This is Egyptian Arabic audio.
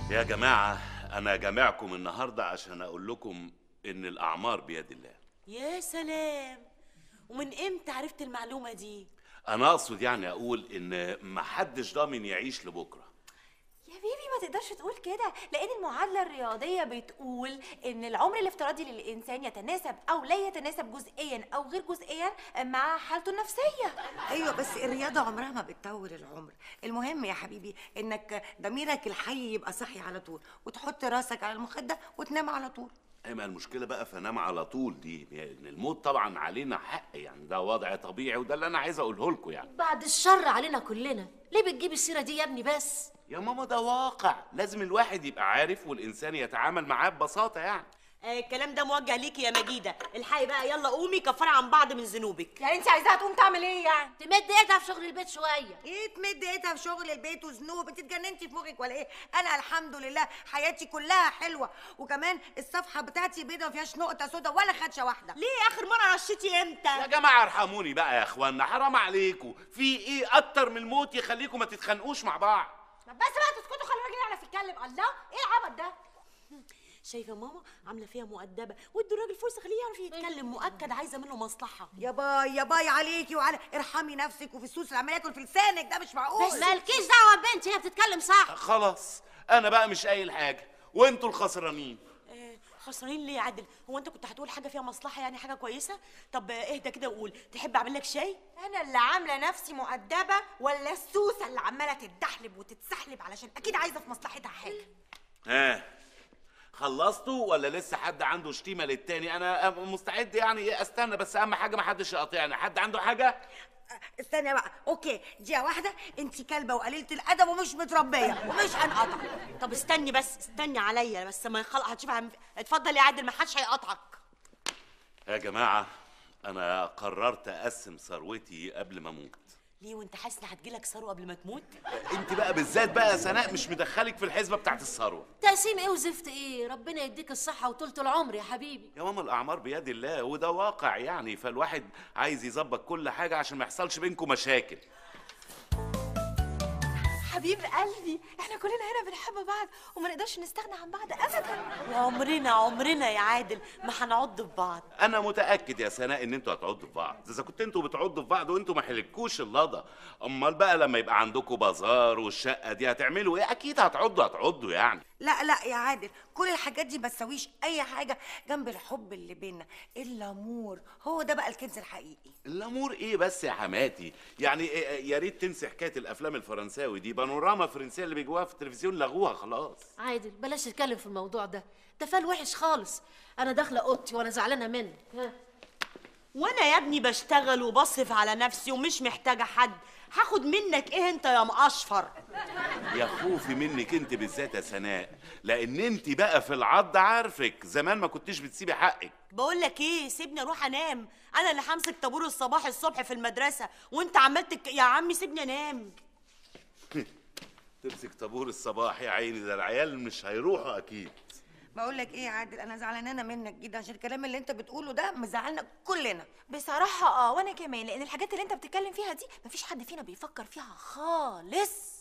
يا جماعة أنا جامعكم النهاردة عشان أقول لكم إن الأعمار بيد الله يا سلام ومن امتى عرفت المعلومة دي أنا أقصد يعني أقول إن محدش ضامن يعيش لبكرة يا بيبي ما تقدرش تقول كده لان المعادله الرياضيه بتقول ان العمر الافتراضي للانسان يتناسب او لا يتناسب جزئيا او غير جزئيا مع حالته النفسيه ايوه بس الرياضه عمرها ما بتطول العمر المهم يا حبيبي انك ضميرك الحي يبقى صحي على طول وتحط راسك على المخده وتنام على طول أما المشكلة بقى فنام على طول دي إن الموت طبعا علينا حق يعني ده وضع طبيعي وده اللي أنا عايز أقوله لكم يعني بعد الشر علينا كلنا ليه بتجيب السيره دي يا ابني بس يا ماما ده واقع لازم الواحد يبقى عارف والإنسان يتعامل معاه ببساطة يعني آه الكلام ده موجه ليكي يا مجيدة الحقي بقى يلا قومي كفري عن بعض من ذنوبك يعني انت عايزاها تقوم تعمل ايه يعني تمد ايدها في شغل البيت شويه ايه تمد ايدها في شغل البيت وذنوب انت اتجننتي في مخك ولا ايه انا الحمد لله حياتي كلها حلوه وكمان الصفحه بتاعتي بيضه ما فيهاش نقطه سودا ولا خدشه واحده ليه اخر مرة رشيتي يا امتى جماعة ارحموني بقى يا إخوانا حرام عليكم في إيه أكتر من الموت يخليكم ما تتخانقوش مع بعض بس بقى تسكتوا خلي الراجل يعرف يتكلم الله ايه العبط ده شايفه ماما عامله فيها مؤدبه وادوا الراجل فرصه خليه يعرف يتكلم مؤكد عايزه منه مصلحه يا باي يا باي عليكي وعلى ارحمي نفسك وفي السوس العمال ياكل في لسانك ده مش معقول مالكيش دعوه ببنتي هي بتتكلم صح خلاص أنا بقى مش قايل حاجة وأنتوا الخسرانين آه، خسرانين ليه يا عادل هو انت كنت هتقول حاجه فيها مصلحه يعني حاجه كويسه طب آه، اهدى كده وقول تحب اعمل لك شاي انا اللي عامله نفسي مؤدبه ولا السوسه اللي عماله تتدحلب وتتسحلب علشان اكيد عايزه في مصلحتها حاجه ها خلصتوا ولا لسه حد عنده شتيمه للتاني انا مستعد يعني ايه استنى بس اهم حاجه ما حدش يقاطعني حد عنده حاجه استنى بقى اوكي دقيقه واحده انت كلبه وقليله الادب ومش متربيه ومش هنقطع طب استني بس استني عليا بس ما يخلق هتشوف عم... اتفضل يا عادل ما حدش هيقاطعك يا جماعه انا قررت اقسم ثروتي قبل ما اموت ليه وانت حاسس ان هتجيلك ثروه قبل ما تموت انت بقى بالذات بقى يا سناء مش مدخلك في الحسبه بتاعت الثروه تقسيم ايه وزفت ايه ربنا يديك الصحه وطولة العمر يا حبيبي يا ماما الاعمار بيد الله وده واقع يعني فالواحد عايز يظبط كل حاجه عشان ما يحصلش بينكم مشاكل حبيب قلبي احنا كلنا هنا بنحب بعض وما نقدرش نستغنى عن بعض ابدا وعمرنا عمرنا يا عادل ما هنعض في بعض انا متاكد يا سناء ان انتوا هتعضوا في بعض اذا كنت انتوا بتعضوا في بعض وانتوا ما حلكوش اللضا امال بقى لما يبقى عندكم بازار والشقه دي هتعملوا ايه اكيد هتعضوا هتعضوا يعني لا لا يا عادل كل الحاجات دي ما تساويش اي حاجه جنب الحب اللي بينا الامور هو ده بقى الكنز الحقيقي الامور ايه بس يا حماتي يعني إيه- يا ريت تنسي حكايه الافلام الفرنساوي دي بانوراما فرنسيه اللي بيجوها في التلفزيون لغوها خلاص عادل بلاش تتكلم في الموضوع ده ده فال وحش خالص انا داخله اوضتي وانا زعلانه منك ها وانا يا ابني بشتغل وبصرف على نفسي ومش محتاجه حد هاخد منك ايه انت يا مقشفر يا خوفي منك انت بالذات يا سناء لان انت بقى في العض عارفك زمان ما كنتش بتسيبي حقك بقول لك ايه سيبني اروح انام انا اللي همسك طابور الصباح الصبح في المدرسه وانت عمال تك... يا عمي سيبني انام تمسك طابور الصباح يا عيني ده العيال مش هيروحوا اكيد بقول لك ايه يا عادل انا زعلانه منك جدا عشان الكلام اللي انت بتقوله ده مزعلنا كلنا بصراحه اه وانا كمان لان الحاجات اللي انت بتتكلم فيها دي مفيش حد فينا بيفكر فيها خالص